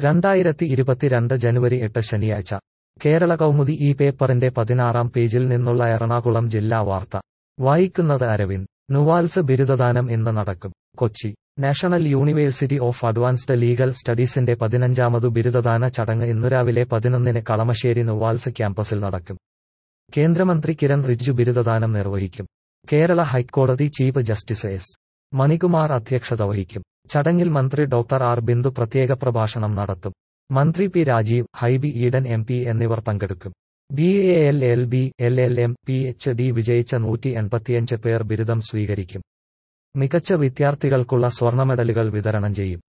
രണ്ടായിരത്തി ഇരുപത്തിരണ്ട് ജനുവരി എട്ട് ശനിയാഴ്ച കേരള കൗമുദി ഈ പേപ്പറിന്റെ പതിനാറാം പേജിൽ നിന്നുള്ള എറണാകുളം ജില്ലാ വാർത്ത വായിക്കുന്നത് അരവിന്ദ് നുവാൽസ് ബിരുദദാനം ഇന്ന് നടക്കും Kochi national university of advanced legal സ്റ്റഡീസിന്റെ പതിനഞ്ചാമതു ബിരുദദാന ചടങ്ങ് ഇന്നു രാവിലെ പതിനൊന്നിന് കളമശ്ശേരി നുവാൽസ് ക്യാമ്പസിൽ നടക്കും കേന്ദ്രമന്ത്രി കിരൺ റിജ്ജു ബിരുദദാനം നിർവഹിക്കും കേരള ഹൈക്കോടതി ചീഫ് ജസ്റ്റിസ് എസ് മണികുമാർ അധ്യക്ഷത വഹിക്കും ചടങ്ങിൽ മന്ത്രി ഡോക്ടർ ആർ ബിന്ദു പ്രത്യേക പ്രഭാഷണം നടത്തും മന്ത്രി P Rajeev Hibi Eden M P എന്നിവർ പങ്കെടുക്കും B A L L B L L M P H D വിജയിച്ച നൂറ്റി എൺപത്തിയഞ്ച് പേർ ബിരുദം സ്വീകരിക്കും മികച്ച വിദ്യാർത്ഥികൾക്കുള്ള സ്വർണ്ണ മെഡലുകൾ വിതരണം ചെയ്യും